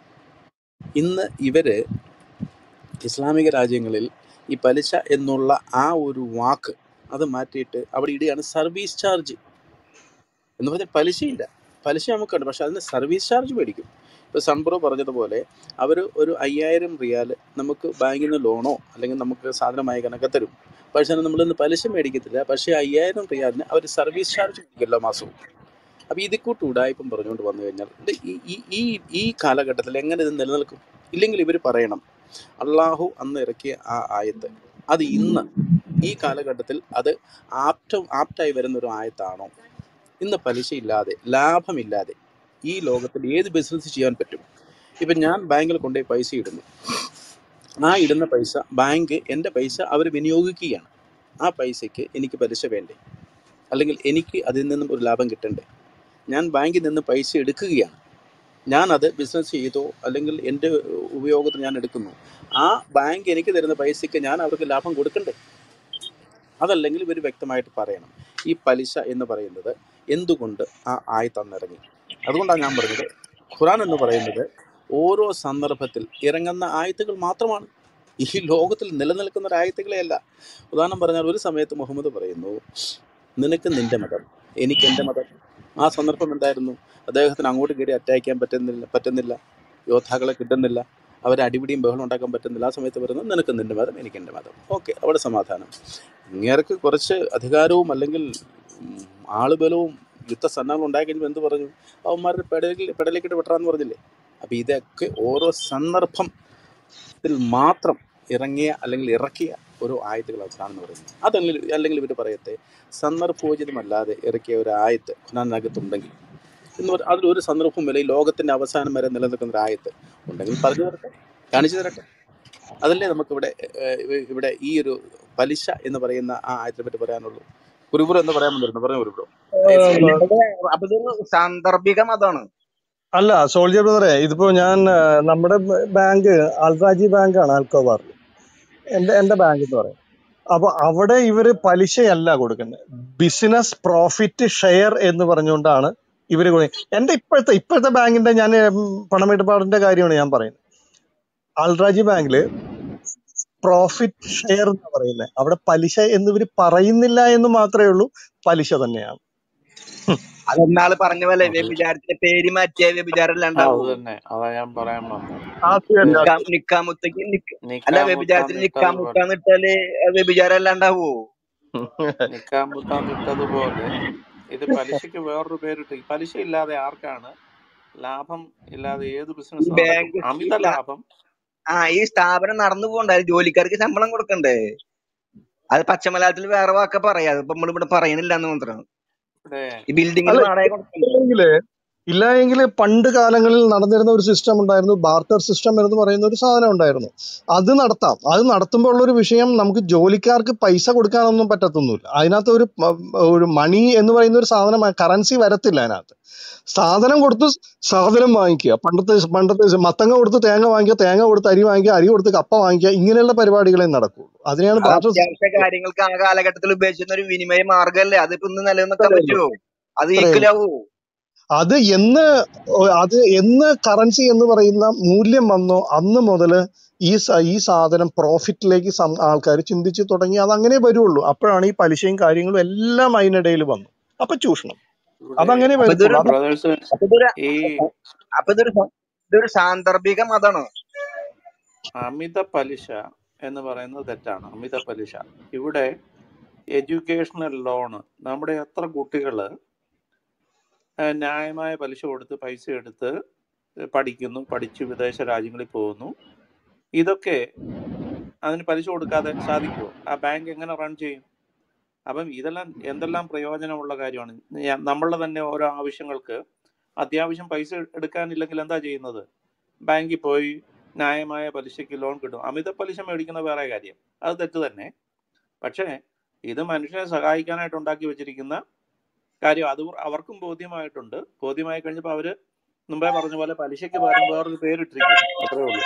ഇന്ന് ഇവര് ഇസ്ലാമിക രാജ്യങ്ങളിൽ ഈ പലിശ എന്നുള്ള ആ ഒരു വാക്ക് അത് മാറ്റിയിട്ട് അവിടെ ഇടുകയാണ് സർവീസ് ചാർജ് എന്ന് പറഞ്ഞാൽ പലിശയില്ല പലിശ നമുക്കുണ്ട് പക്ഷെ അതിന് സർവീസ് ചാർജ് മേടിക്കും ഇപ്പോൾ സൺബ്രോ പറഞ്ഞതുപോലെ അവർ ഒരു അയ്യായിരം റിയാൽ നമുക്ക് ബാങ്കിൽ നിന്ന് ലോണോ അല്ലെങ്കിൽ നമുക്ക് സാധനമായി കണക്കെ തരും പക്ഷേ നമ്മളിന്ന് പലിശ മേടിക്കത്തില്ല പക്ഷേ അയ്യായിരം റിയാലിന് അവർ സർവീസ് ചാർജ് മേടിക്കും എല്ലാ മാസവും അപ്പോൾ ഇതിൽ കൂട്ട് ഉടായ്പം പറഞ്ഞുകൊണ്ട് വന്നു കഴിഞ്ഞാൽ ഇത് ഈ ഈ ഈ ഈ കാലഘട്ടത്തിൽ എങ്ങനെ ഇത് നിലനിൽക്കും ഇല്ലെങ്കിൽ ഇവർ പറയണം അള്ളാഹു അന്ന് ഇറക്കിയ ആ ആയത്ത് അത് ഇന്ന് ഈ കാലഘട്ടത്തിൽ അത് ആപ്റ്റ ആപ്റ്റായി വരുന്ന ഒരു ആയത്താണോ ഇന്ന് പലിശയില്ലാതെ ലാഭമില്ലാതെ ഈ ലോകത്തിൽ ഏത് ബിസിനസ് ചെയ്യാൻ പറ്റും ഇപ്പം ഞാൻ ബാങ്കിൽ കൊണ്ടുപോയി പൈസ ഇടുന്നു ആ ഇടുന്ന പൈസ ബാങ്ക് എൻ്റെ പൈസ അവർ വിനിയോഗിക്കുകയാണ് ആ പൈസയ്ക്ക് എനിക്ക് പലിശ വേണ്ടേ അല്ലെങ്കിൽ എനിക്ക് അതിൽ നിന്നും ഒരു ലാഭം കിട്ടണ്ടേ ഞാൻ ബാങ്കിൽ നിന്ന് പൈസ എടുക്കുകയാണ് ഞാനത് ബിസിനസ് ചെയ്തോ അല്ലെങ്കിൽ എൻ്റെ ഉപയോഗത്തിന് ഞാൻ എടുക്കുന്നു ആ ബാങ്ക് എനിക്ക് തരുന്ന പൈസയ്ക്ക് ഞാൻ അവർക്ക് ലാഭം കൊടുക്കണ്ടേ അതല്ലെങ്കിൽ ഇവർ വ്യക്തമായിട്ട് പറയണം ഈ പലിശ എന്ന് പറയുന്നത് എന്തുകൊണ്ട് ആ ആയി തന്നിറങ്ങി അതുകൊണ്ടാണ് ഞാൻ പറഞ്ഞത് ഖുറാൻ എന്ന് പറയുന്നത് ഓരോ സന്ദർഭത്തിൽ ഇറങ്ങുന്ന ആയത്തുകൾ മാത്രമാണ് ഈ ലോകത്തിൽ നിലനിൽക്കുന്ന ഒരു ആയത്തുകളെയല്ല ഉദാഹരണം പറഞ്ഞാൽ ഒരു സമയത്ത് മുഹമ്മദ് പറയുന്നു നിനക്ക് നിന്റെ മതം എനിക്ക് എൻ്റെ മതം ആ സന്ദർഭം എന്തായിരുന്നു അദ്ദേഹത്തിന് അങ്ങോട്ട് കയറി അറ്റാക്ക് ചെയ്യാൻ പറ്റുന്നില്ല പറ്റുന്നില്ല യോദ്ധാക്കളെ കിട്ടുന്നില്ല അവരെ അടിപിടിയും ബഹളം ഉണ്ടാക്കാൻ പറ്റുന്നില്ല ആ സമയത്ത് പറയുന്നത് നിനക്ക് നിന്റെ മതം എനിക്ക് എൻ്റെ മതം ഓക്കെ അവിടെ സമാധാനം ഇങ്ങേർക്ക് കുറച്ച് അധികാരവും അല്ലെങ്കിൽ ഉം, ആളുബലവും യുദ്ധസന്നാഹം ഉണ്ടായി കഴിയുമ്പോൾ എന്ത് പറഞ്ഞു അവന്മാരുടെ പെടലിൽ പെടലേക്കിട്ട് വിട്ടറാന്ന് പറഞ്ഞില്ലേ അപ്പം ഇതൊക്കെ ഓരോ സന്ദർഭത്തിൽ മാത്രം ഇറങ്ങിയ അല്ലെങ്കിൽ ഇറക്കിയ ഓരോ ആയത്തുകളാണ് ഖുർആൻ എന്ന് പറയുന്നത് അതല്ലെങ്കിൽ അല്ലെങ്കിൽ ഇവർ പറയത്തെ സന്ദർഭോചിതമല്ലാതെ ഇറക്കിയ ഒരു ആയത്ത് ഖുർആനകത്തുണ്ടെങ്കിൽ എന്ന് പറഞ്ഞാൽ അതിലൊരു സന്ദർഭവും വരെ ഈ ലോകത്തിന്റെ അവസാനം വരെ നിലനിൽക്കുന്ന ഒരു ആയത്ത് ഉണ്ടെങ്കിൽ പറഞ്ഞു തരട്ടെ കാണിച്ചു തരട്ടെ അതല്ലേ നമുക്കിവിടെ ഏഹ്, ഇവ- ഇവിടെ ഈ ഒരു പലിശ എന്ന് പറയുന്ന ആ ആയത്തിനെ പറ്റി പറയാനുള്ളൂ കുരുപുറ എന്ന് പറയാൻ വന്നിരുന്നു പറഞ്ഞു കുരുപുറ അപ്പൊ ഇതൊരു സാന്ദർഭികം അതാണ് അല്ല സോൾജർ ബ്രദറെ ഇതിപ്പോ ഞാൻ ആ, നമ്മുടെ ബാങ്ക് അൽറാജി ബാങ്കാണ് ആൽക്കോബാറിൽ എന്റെ എന്റെ ബാങ്ക് എന്ന് പറയും അപ്പൊ അവിടെ ഇവര് പലിശയല്ല കൊടുക്കുന്നത് ബിസിനസ് പ്രോഫിറ്റ് ഷെയർ എന്ന് പറഞ്ഞുകൊണ്ടാണ് ഇവര് കൊടു- എന്റെ ഇപ്പോഴത്തെ ഇപ്പോഴത്തെ ബാങ്കിന്റെ ഞാൻ ഉം, പണമിടപാടിന്റെ കാര്യമാണ് ഞാൻ പറയുന്നത് അൽറാജി ബാങ്കില് പ്രോഫിറ്റ് ഷെയർ എന്ന് പറയുന്നത് അവിടെ പലിശ എന്ന് ഇവര് പറയുന്നില്ല എന്ന് മാത്രമേ ഉള്ളൂ പലിശ തന്നെയാണ് അതെന്നാള് പറഞ്ഞ പോലെ അത് വ്യഭിചാരത്തിന്റെ പേര് മാറ്റിയ വ്യഭിചാരം ആ, അത് ഉണ്ടാവൂ തന്നെ അതാ ഞാൻ പറയാൻ വന്നത് അത് തന്നെ നിക്കാ നിക്കാമുത്തക്ക് നിക്ക അല്ല നിക്കാൻ വ്യഭിചാരത്തിന് മുത്താൻ ഇട്ടതുപോലെ നിക്കാമുത്താന്ന് ഇട്ടാല് വ്യഭിചാരം എല്ലാം ഉണ്ടാവോ നിക്കാൻ മുത്താൻ ഇട്ടതുപോലെ ഇത് പലിശക്ക് വേറൊരു പേരിട്ട് ഈ പലിശ ഇല്ലാതെ ആർക്കാണ് ലാഭം ഇല്ലാതെ ഏത് ഈ ബിസിനസ് നടക്കും ബാങ്ക് ഈ അമിത സ്ഥാ- ലാഭം ആ ഈ സ്ഥാപനം നടന്നു പോകണ്ട ജോലിക്കാർക്ക് ശമ്പളം കൊടുക്കണ്ടേ അത് പച്ചമലയാളത്തിൽ വേറെ വാക്ക പറയാ അതിപ്പോ നമ്മളിവിടെ പറയണില്ല എന്ന് മാത്രം ഇവിടെ ഈ ബിൽഡിങ്ങിന് അല്ല വാടക കൊടുക്കണ്ടേ ഇല്ലെങ്കില് ഇല്ല എങ്കിൽ പണ്ട് കാലങ്ങളിൽ നടന്നിരുന്ന ഒരു സിസ്റ്റം ഉണ്ടായിരുന്നു ബാർട്ടർ സിസ്റ്റം എന്ന് പറയുന്ന ഒരു സാധനം ഉണ്ടായിരുന്നു അത് നടത്താം അത് നടത്തുമ്പോൾ ഉള്ള ഒരു വിഷയം നമുക്ക് ജോലിക്കാർക്ക് പൈസ കൊടുക്കാനൊന്നും പറ്റത്തൊന്നുമില്ല അതിനകത്ത് ഒരു മ- ഒരു മണി എന്ന് പറയുന്ന ഒരു സാധനം കറൻസി വരത്തില്ല അതിനകത്ത് സാധനം കൊടുത്ത് സാധനം വാങ്ങിക്കുക പണ്ടത്തെ പണ്ടത്തെ മത്തങ്ങ കൊടുത്ത് തേങ്ങ വാങ്ങിക്കുക തേങ്ങ കൊടുത്ത് അരി വാങ്ങിക്കുക അരി കൊടുത്ത് കപ്പ വാങ്ങിക്കുക ഇങ്ങനെയുള്ള പരിപാടികളെ നടക്കുള്ളൂ അതിനെയാണ് അത് ബാർട്ടർ അത്യാവശ്യ കാര്യങ്ങൾക്ക് ആ കാലഘട്ടത്തിൽ ഉപയോഗിച്ചിരുന്ന ഒരു വിനിമയ മാർഗമല്ലേ അതിപ്പോ ഇന്ന് നിലനിൽക്കാൻ പറ്റുമോ അത് അത്രേ ഉള്ളൂ ഈക്വലാവോ അത് എന്ന് ഒ- അത് എന്ന് കറൻസി എന്ന് പറയുന്ന മൂല്യം വന്നോ അന്ന് മുതൽ ഈ സ- ഈ സാധനം പ്രോഫിറ്റിലേക്ക് ആൾക്കാർ ചിന്തിച്ചു തുടങ്ങി അത് അങ്ങനെ വരുള്ളൂ അപ്പോഴാണ് ഈ പലിശയും കാര്യങ്ങളും എല്ലാം അതിനിടയിൽ വന്നു അപ്പൊ ചൂഷണം ഇവിടെ അതങ്ങനെ അപ്പൊ ഇതൊരു വരത്തുള്ളൂ അത് ബ്രദേഴ്സ് അപ്പൊ ഇതൊരു ഈ അപ്പൊ ഇതൊരു സ- ഇതൊരു സാന്ദർഭികം അതാണ് അമിത പലിശ എന്ന് പറയുന്നത് തെറ്റാണ് അമിത പലിശ ഇവിടെ എഡ്യൂക്കേഷണൽ ലോണ് നമ്മുടെ എത്ര കുട്ടികള് ഏഹ് ന്യായമായ പലിശ കൊടുത്ത് പൈസ എടുത്ത് പഠിക്കുന്നു പഠിച്ച് വിദേശ രാജ്യങ്ങളിൽ പോകുന്നു ഇതൊക്കെ അതിന് പലിശ കൊടുക്കാതെ സാധിക്കുമോ ആ ബാങ്ക് എങ്ങനെ റൺ ചെയ്യും അപ്പം ഇതെല്ലാം എന്തെല്ലാം പ്രയോജനമുള്ള കാര്യമാണ് ഞാൻ- നമ്മളുടെ തന്നെ ഓരോ ആവശ്യങ്ങൾക്ക് അത്യാവശ്യം പൈസ എടുക്കാനില്ലെങ്കിൽ എന്താ ചെയ്യുന്നത് ബാങ്കിൽ പോയി ന്യായമായ പലിശയ്ക്ക് ലോൺ കിട്ടും അമിത പലിശ മേടിക്കുന്ന വേറെ കാര്യം അത് തെറ്റ് തന്നെ പക്ഷേ ഇത് മനുഷ്യനെ സഹായിക്കാനായിട്ട് ഉണ്ടാക്കി വെച്ചിരിക്കുന്ന കാര്യം അത് അവർക്കും ബോധ്യമായിട്ടുണ്ട് ബോധ്യമായി കഴിഞ്ഞപ്പോൾ അവര് മുമ്പേ പറഞ്ഞ പോലെ പലിശയ്ക്ക് പകരം വേറൊരു പേരിട്ടിരിക്കുന്നു അത്രേ ഉള്ളൂ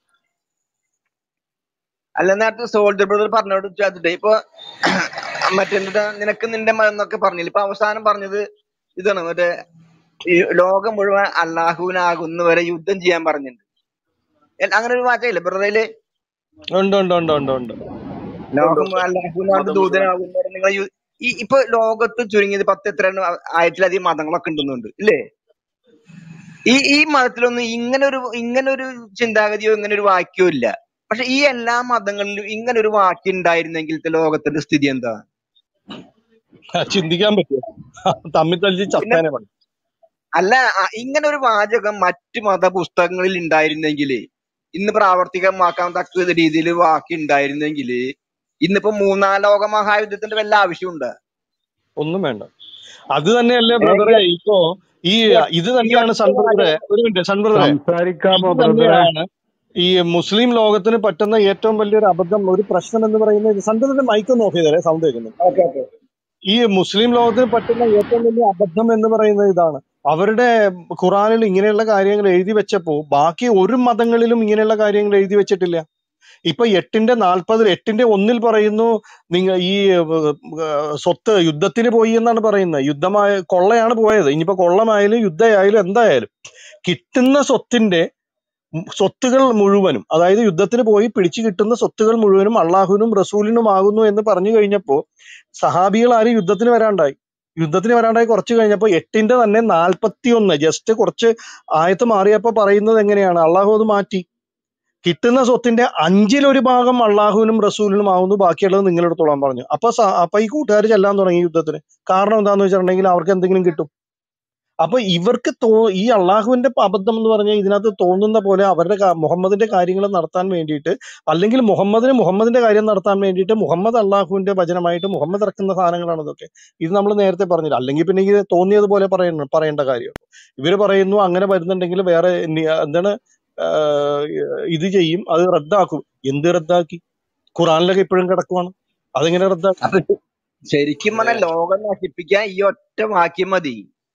അല്ല നേരത്തെ സോൾജർ ബ്രദർ പറഞ്ഞോട് ചോദിച്ചിട്ട് ഇപ്പൊ മറ്റെന്താ നിനക്ക് നിന്റെ മതം എന്നൊക്കെ പറഞ്ഞില്ല ഇപ്പൊ അവസാനം പറഞ്ഞത് ഇതാണ് മറ്റേ ഈ ലോകം മുഴുവൻ അള്ളാഹുവിനാകുന്നവരെ യുദ്ധം ചെയ്യാൻ പറഞ്ഞിട്ടുണ്ട് എ- അങ്ങനെ ഒരു വാചകയില്ലേ ബ്രദറില് ഉണ്ട് ഉണ്ട് ഉണ്ട് ഉണ്ട് ഉണ്ട് ലോകം ഉണ്ട്. അള്ളാഹുവിനാകുന്ന മതം മുഴുവൻ ദൂതനാകുന്നവരെ നിങ്ങൾ ഈ ഇപ്പൊ ലോകത്ത് ചുരുങ്ങിയത് പത്ത് എത്ര ആയിരത്തിലധികം മതങ്ങളൊക്കെ ഉണ്ടെന്നുണ്ട് ഇല്ലേ ഈ ഈ മതത്തിലൊന്നും ഇങ്ങനെ ഒരു ഇങ്ങനെ ഒരു ചിന്താഗതിയോ ഇങ്ങനെ ഒരു വാക്യോ ഇല്ല പക്ഷെ ഈ എല്ലാ മതങ്ങളിലും ഇങ്ങനെ ഒരു വാക്യം ഉണ്ടായിരുന്നെങ്കിൽ ലോകത്തിന്റെ സ്ഥിതി എന്താ ചിന്തിക്കാൻ പറ്റുമോ തമ്മിൽ തല്ലി പിന്നെ ചത്താനെ പണി അല്ല അ- ഇങ്ങനെ ഒരു വാചകം മറ്റു മതപുസ്തകങ്ങളിൽ ഉണ്ടായിരുന്നെങ്കിൽ ഇന്ന് പ്രാവർത്തികമാക്കാൻ തക്ക രീതിയിൽ വാക്യം ഉണ്ടായിരുന്നെങ്കിൽ ഇന്നിപ്പോ മൂന്നാം ലോക മഹായുദ്ധത്തിന്റെ വല്ല ആവശ്യമുണ്ട് ഒന്നും വേണ്ട അത് തന്നെയല്ലേ ബ്രദറെ ഇപ്പോ ഈ ഇത് ഈ തന്നെയാണ് ഒറ്റ സൺ ബ്രദറെ വാചകം ഒരു മിനിറ്റ് സൺ ബ്രദറെ സംസാരിക്കാമോ ഇത് ബ്രദറെ തന്നെയാണ് ഈ മുസ്ലിം ലോകത്തിന് പറ്റുന്ന ഏറ്റവും വലിയൊരു അബദ്ധം ഒരു പ്രശ്നം എന്ന് പറയുന്നത് സൺ ബ്രദറിന്റെ മൈക്ക് ഒന്ന് ഓഫ് ചെയ്തേ സൗണ്ട് കേൾക്കുന്നു ഓക്കെ ഓക്കെ ഈ മുസ്ലിം ലോകത്തിന് പറ്റുന്ന ഏറ്റവും വലിയ അബദ്ധം എന്ന് പറയുന്നത് ഇതാണ് അവരുടെ ഖുറാനിൽ ഇങ്ങനെയുള്ള കാര്യങ്ങൾ എഴുതി വെച്ചപ്പോ ബാക്കി ഒരു മതങ്ങളിലും ഇങ്ങനെയുള്ള കാര്യങ്ങൾ എഴുതി വെച്ചിട്ടില്ല ഇപ്പൊ എട്ടിന്റെ നാൽപ്പതിൽ എട്ടിന്റെ ഒന്നിൽ പറയുന്നു നിങ്ങൾ ഈ ഏർ, ഏർ, സ്വത്ത് യുദ്ധത്തിന് പോയി എന്നാണ് പറയുന്നത് യുദ്ധമായ കൊള്ളയാണ് പോയത് ഇനിയിപ്പോ കൊള്ളമായാലും യുദ്ധമായാലും എന്തായാലും കിട്ടുന്ന സ്വത്തിന്റെ ഉം സ്വത്തുകൾ മുഴുവനും അതായത് യുദ്ധത്തിന് പോയി പിടിച്ചു കിട്ടുന്ന സ്വത്തുകൾ മുഴുവനും അള്ളാഹുവിനും റസൂലിനും ആകുന്നു എന്ന് പറഞ്ഞു കഴിഞ്ഞപ്പോ സഹാബികൾ ആരും യുദ്ധത്തിന് വരാണ്ടായി യുദ്ധത്തിന് വരാണ്ടായി കുറച്ച് കഴിഞ്ഞപ്പോ എട്ടിന്റെ തന്നെ നാൽപ്പത്തി ഒന്ന് ജസ്റ്റ് കുറച്ച് ആയത്ത് മാറിയപ്പോ പറയുന്നത് എങ്ങനെയാണ് അള്ളാഹു അത് മാറ്റി കിട്ടുന്ന സ്വത്തിന്റെ അഞ്ചിലൊരു ഭാഗം അള്ളാഹുവിനും റസൂലിനും ആവുന്നു ബാക്കിയുള്ളത് നിങ്ങളെടുത്തോളാൻ പറഞ്ഞു അപ്പൊ സ- അപ്പൊ ഈ കൂട്ടുകാർ ചെല്ലാൻ തുടങ്ങി യുദ്ധത്തിന് കാരണം എന്താന്ന് വെച്ചിട്ടുണ്ടെങ്കിൽ അവർക്ക് എന്തെങ്കിലും കിട്ടും അപ്പൊ ഇവർക്ക് തോ ഈ അള്ളാഹുവിന്റെ അബദ്ധം എന്ന് പറഞ്ഞാൽ ഇതിനകത്ത് തോന്നുന്ന പോലെ അവരുടെ കാ- മുഹമ്മദിന്റെ കാര്യങ്ങൾ നടത്താൻ വേണ്ടിയിട്ട് അല്ലെങ്കിൽ മുഹമ്മദിന് മുഹമ്മദിന്റെ കാര്യം നടത്താൻ വേണ്ടിയിട്ട് മുഹമ്മദ് അള്ളാഹുവിന്റെ വചനമായിട്ട് മുഹമ്മദ് ഇറക്കുന്ന സാധനങ്ങളാണ് ഇതൊക്കെ ഇത് നമ്മൾ നേരത്തെ പറഞ്ഞില്ല അല്ലെങ്കിൽ പിന്നെ ഇത് തോന്നിയതുപോലെ പറയുന്ന പറയേണ്ട കാര്യം ഇവര് പറയുന്നു അങ്ങനെ വരുന്നുണ്ടെങ്കിൽ വേറെ നി- എന്താണ് ആഹ് ഇത് ചെയ്യും അത് റദ്ദാക്കും എന്ത് റദ്ദാക്കി ഖുറാനിലൊക്കെ ഇപ്പോഴും കിടക്കുവാണ് അതെങ്ങനെ റദ്ദാക്കും അപ്പൊ ശരിക്കും ഇവിടെ പറഞ്ഞാൽ ലോകം നശിപ്പിക്കാൻ ഈ ഒറ്റ വാക്യം മതി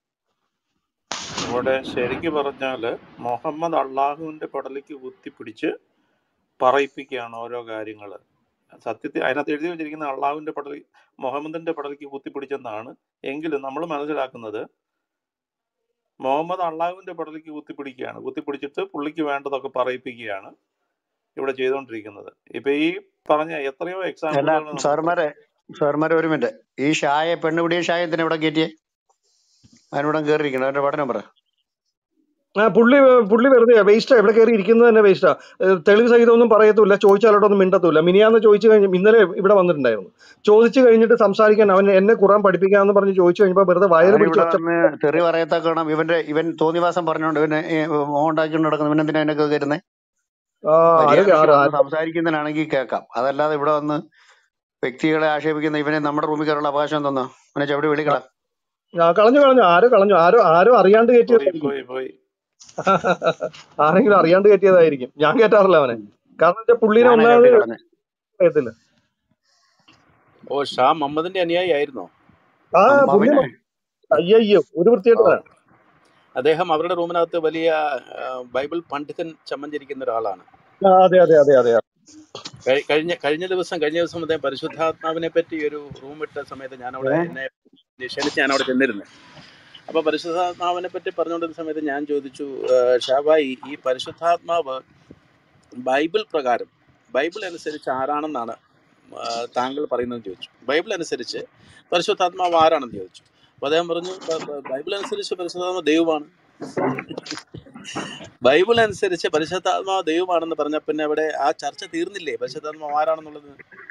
ഇവിടെ ശരിക്ക് പറഞ്ഞാല് മുഹമ്മദ് അള്ളാഹുവിന്റെ പടലേക്ക് കുത്തിപ്പിടിച്ച് പറയിപ്പിക്കുകയാണ് ഓരോ കാര്യങ്ങള് സത്യത്തിൽ അതിനകത്ത് എഴുതി വെച്ചിരിക്കുന്ന അള്ളാഹുവിന്റെ പടലി മുഹമ്മദിന്റെ പടലേക്ക് കുത്തിപ്പിടിച്ചെന്നാണ് എങ്കിലും നമ്മൾ മനസ്സിലാക്കുന്നത് മുഹമ്മദ് അള്ളാഹുവിന്റെ പടലേക്ക് കുത്തിപ്പിടിക്കുകയാണ് കുത്തിപ്പിടിച്ചിട്ട് പുള്ളിക്ക് വേണ്ടതൊക്കെ പറയിപ്പിക്കുകയാണ് ഇവിടെ ചെയ്തുകൊണ്ടിരിക്കുന്നത് ഇപ്പൊ ഈ പറഞ്ഞ എത്രയോ അല്ല എക്സാമ്പിളുകൾ നമുക്ക് സാറുമാരെ സാറുമാരെ ഒരു മിനിറ്റ് ഈ ഷായ പെണ്ണുപിടിയ ഷായ എന്തിനാ ഇവിടെ കയറ്റിയേ അതിനിവിടെ കയറിയിരിക്കണം അവന്റെ പഠനം പറ ആ പുള്ളി പുള്ളി വെറുതെ വേസ്റ്റാ ഇവിടെ കയറി ഇരിക്കുന്നത് തന്നെ വേസ്റ്റാ തെളിവ് സഹിതമൊന്നും പറയത്തുമില്ല ചോദിച്ചാലോട്ടൊന്നും മിണ്ടത്തുമില്ല മിനിയാന്ന് ചോദിച്ചു കഴിഞ്ഞ് ഇന്നലെ ഇവിടെ വന്നിട്ടുണ്ടായിരുന്നു ചോദിച്ചു കഴിഞ്ഞിട്ട് സംസാരിക്കാൻ അവൻ എന്നെ ഖുറാൻ പഠിപ്പിക്കാന്ന് പറഞ്ഞ് ചോദിച്ചു കഴിഞ്ഞപ്പോ വെറുതെ വയറ് അവൻ പിടിച്ച് ഇവിടെ ഒച്ച വന്ന് തെറി പറയത്തക്കണം ഇവന്റെ ഇവൻ തോന്നിവാസം പറഞ്ഞോണ്ട് ഇവനെ ഉണ്ടാക്കി നടക്കുന്നു ഇവൻ എന്തിനാ എന്നെ കയറുന്നത് ആ ആരൊക്കെ മര്യാദയ്ക്ക് ആരാ വന്ന് സംസാരിക്കുന്നതിനാണെങ്കിൽ കേൾക്കാം അതല്ലാതെ ഇവിടെ വന്ന് വ്യക്തികളെ ആക്ഷേപിക്കുന്ന ഇവനെ നമ്മുടെ റൂമിൽ കയറാനുള്ള അവകാശം തന്നോ അവനെ ചവിടി വിളിക്കട ആ, കളഞ്ഞു കളഞ്ഞു ആരോ കളഞ്ഞു ആരോ ആരോ അറിയാണ്ട് പോയി കയറ്റിയതായിരിക്കും പോയി പോയി ആരെങ്കിലും അറിയാണ്ട് കയറ്റിയതായിരിക്കും ഞാൻ കേട്ടാറില്ല അവനെ കാരണം വെച്ചാൽ പുള്ളിനെ ഞാനാ ഒന്നാമത് ചവിട്ടി കളഞ്ഞത് അറിയത്തില്ല ഓ ഷാ മുഹമ്മദിന്റെ അനുയായി ആയിരുന്നോ ആ അമ്മ പുള്ളി പിന്നെ അയ്യോ ഒരു ഓ വൃത്തിയായിട്ടല്ല അദ്ദേഹം അവരുടെ റൂമിനകത്ത് വലിയ ആ, ബൈബിൾ പണ്ഡിതൻ ചമ്മഞ്ചിരിക്കുന്ന ഒരാളാണ് ആ, അതെ അതെ അതെ അതെ കഴി- കഴിഞ്ഞ കഴിഞ്ഞ ദിവസം കഴിഞ്ഞ ദിവസം അദ്ദേഹം പരിശുദ്ധാത്മാവിനെ പറ്റി ഒരു റൂം ഇട്ട സമയത്ത് ഞാൻ അവിടെ ഏ എന്നെ ക്ഷണിച്ച് ഞാൻ അവിടെ ചെന്നിരുന്നു അപ്പൊ പരിശുദ്ധാത്മാവിനെ പറ്റി പറഞ്ഞുകൊണ്ടിരുന്ന സമയത്ത് ഞാൻ ചോദിച്ചു "ആ, ഷാബായി ഈ പരിശുദ്ധാത്മാവ് ബൈബിൾ പ്രകാരം ബൈബിൾ അനുസരിച്ച് ആരാണെന്നാണ് ആ, താങ്കൾ പറയുന്നതെന്ന് ചോദിച്ചു ബൈബിൾ അനുസരിച്ച് പരിശുദ്ധാത്മാവ് ആരാണെന്ന് ചോദിച്ചു അപ്പൊ അദ്ദേഹം പറഞ്ഞു "ബ- ബ- ബൈബിൾ അനുസരിച്ച് പരിശുദ്ധാത്മാവ് ദൈവമാണ് ബൈബിൾ അനുസരിച്ച് പരിശുദ്ധാത്മാവ് ദൈവമാണെന്ന് പറഞ്ഞ പിന്നെ അവിടെ ആ ചർച്ച തീർന്നില്ലേ പരിശുദ്ധാത്മാവ് ആരാണെന്നുള്ളത്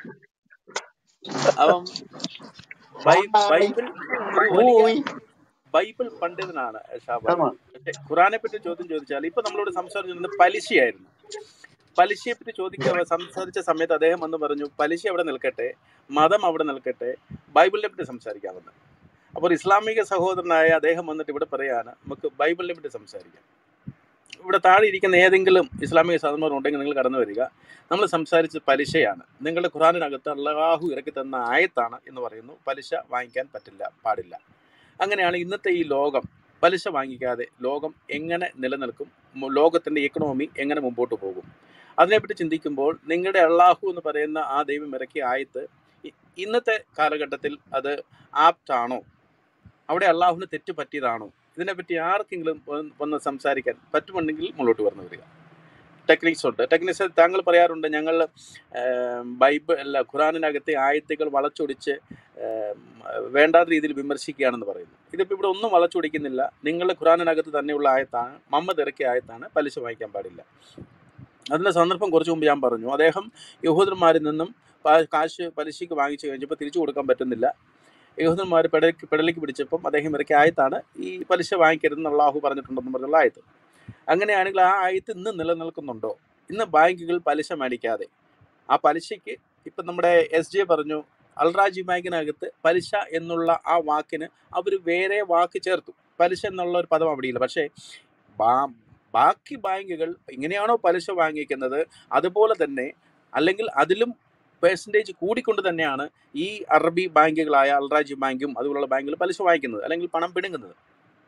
അപ്പം ബൈ- ബൈബിൾ ഒരു വലിയ ഓയ് ബൈബിൾ പണ്ഡിതനാണ് ഷാബായി കമ പക്ഷെ ഖുറാനെ പറ്റി ചോദ്യം ചോദിച്ചാൽ ഇപ്പൊ നമ്മളോട് സംസാരിച്ചിരുന്നത് പലിശയായിരുന്നു പലിശയെ പറ്റി ചോദിക്കുക സംസാരിച്ച സമയത്ത് അദ്ദേഹം വന്ന് പറഞ്ഞു പലിശ അവിടെ നിൽക്കട്ടെ മതം അവിടെ നിൽക്കട്ടെ ബൈബിളിനെ പറ്റി സംസാരിക്കാമെന്ന് അപ്പോൾ ഒരു ഇസ്ലാമിക സഹോദരനായ അദ്ദേഹം വന്നിട്ട് ഇവിടെ പറയാണ് നമുക്ക് ബൈബിളിനെ പറ്റി സംസാരിക്കാം ഇവിടെ താഴെ ഇരിക്കുന്ന ഏതെങ്കിലും ഇസ്ലാമിക സഹോദരന്മാർ ഉണ്ടെങ്കിൽ നിങ്ങൾ കടന്നു വരിക നമ്മൾ സംസാരിച്ചത് പലിശയാണ് നിങ്ങളുടെ ഖുറാനിനകത്ത് അള്ളാഹു ഇറക്കി തന്ന ആയത്താണ് എന്ന് പറയുന്നു പലിശ വാങ്ങിക്കാൻ പറ്റില്ല പാടില്ല അങ്ങനെയാണ് ഇന്നത്തെ ഈ ലോകം പലിശ വാങ്ങിക്കാതെ ലോകം എങ്ങനെ നിലനിൽക്കും മു- ലോകത്തിന്റെ എക്കണോമി എങ്ങനെ മുമ്പോട്ട് പോകും അതിനെപ്പറ്റി ചിന്തിക്കുമ്പോൾ നിങ്ങളുടെ അള്ളാഹു എന്ന് പറയുന്ന ആ ദൈവം ഇറക്കിയ ആയത്ത് ഇ- ഇന്നത്തെ കാലഘട്ടത്തിൽ അത് ആപ്റ്റ് ആണോ അവിടെ അള്ളാഹുവിന് തെറ്റ് പറ്റിയതാണോ ഇതിനെപ്പറ്റി ആർക്കെങ്കിലും വന്ന് വന്ന് സംസാരിക്കാൻ പറ്റുമുണ്ടെങ്കിൽ മുന്നോട്ട് പറഞ്ഞു വരിക ടെക്നിക്സ് ഉണ്ട് ടെക്നിക്സ് താങ്കൾ പറയാറുണ്ട് ഞങ്ങൾ ബൈബിൾ അല്ല ഖുറാനിനകത്തെ ആയത്തുകൾ വളച്ചൊടിച്ച് ഏം, വേണ്ടാത്ത രീതിയിൽ വിമർശിക്കുകയാണെന്ന് പറയുന്നു ഇതിപ്പോൾ ഇവിടെ ഒന്നും വളച്ചൊടിക്കുന്നില്ല നിങ്ങളുടെ ഖുറാനിനകത്ത് തന്നെയുള്ള ആയത്താണ് മമ്മദ് ഇറക്കിയ ആയത്താണ് പലിശ വാങ്ങിക്കാൻ പാടില്ല അതിൻ്റെ സന്ദർഭം കുറച്ച് മുമ്പ് ഞാൻ പറഞ്ഞു അദ്ദേഹം യഹൂദന്മാരിൽ നിന്നും പാ- കാശ് പലിശയ്ക്ക് വാങ്ങിച്ചു കഴിഞ്ഞപ്പോൾ തിരിച്ചു കൊടുക്കാൻ പറ്റുന്നില്ല യഹൂദന്മാർ പെടലേക്ക് പെടലേക്ക് പിടിച്ചപ്പം അദ്ദേഹം ഇറക്കിയ ആയത്താണ് ഈ പലിശ വാങ്ങിക്കരുതെന്ന് അള്ളാഹു പറഞ്ഞിട്ടുണ്ടെന്ന് പറഞ്ഞുള്ള ആയത്ത് അങ്ങനെയാണെങ്കിൽ ആ ആയത്ത് ഇന്ന് നിലനിൽക്കുന്നുണ്ടോ ഇന്ന് ബാങ്കുകൾ പലിശ മേടിക്കാതെ ആ പലിശയ്ക്ക് ഇപ്പം നമ്മുടെ എസ് ജെ പറഞ്ഞു അൽറാജി ബാങ്കിനകത്ത് പലിശ എന്നുള്ള ആ വാക്കിന് അവർ വേറെ വാക്ക് ചേർത്തു പലിശ എന്നുള്ള ഒരു പദം അവിടെയില്ല പക്ഷേ ബാ- ബാക്കി ബാങ്കുകൾ എങ്ങനെയാണോ പലിശ വാങ്ങിക്കുന്നത് അതുപോലെ തന്നെ അല്ലെങ്കിൽ അതിലും പേഴ്സൻറ്റേജ് കൂടിക്കൊണ്ട് തന്നെയാണ് ഈ അറബി ബാങ്കുകളായ അൽറാജി ബാങ്കും അതുപോലുള്ള ബാങ്കുകൾ പലിശ വാങ്ങിക്കുന്നത് അല്ലെങ്കിൽ പണം പിടുങ്ങുന്നത്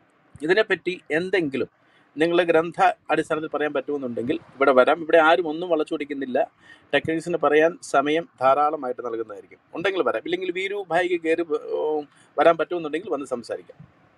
ഇതിനെപ്പറ്റി എന്തെങ്കിലും നിങ്ങൾ ഗ്രന്ഥ അടിസ്ഥാനത്തിൽ പറയാൻ പറ്റുമെന്നുണ്ടെങ്കിൽ ഇവിടെ വരാം ഇവിടെ ആരും ഒന്നും വളച്ചൊടിക്കുന്നില്ല ടെക്നീഷ്യന് പറയാൻ സമയം ധാരാളമായിട്ട് നൽകുന്നതായിരിക്കും ഉണ്ടെങ്കിൽ വരാം ഇല്ലെങ്കിൽ വീരു ഭായിക്ക് കയറി വ- ഓ, വരാൻ പറ്റുമെന്നുണ്ടെങ്കിൽ വന്ന് സംസാരിക്കാം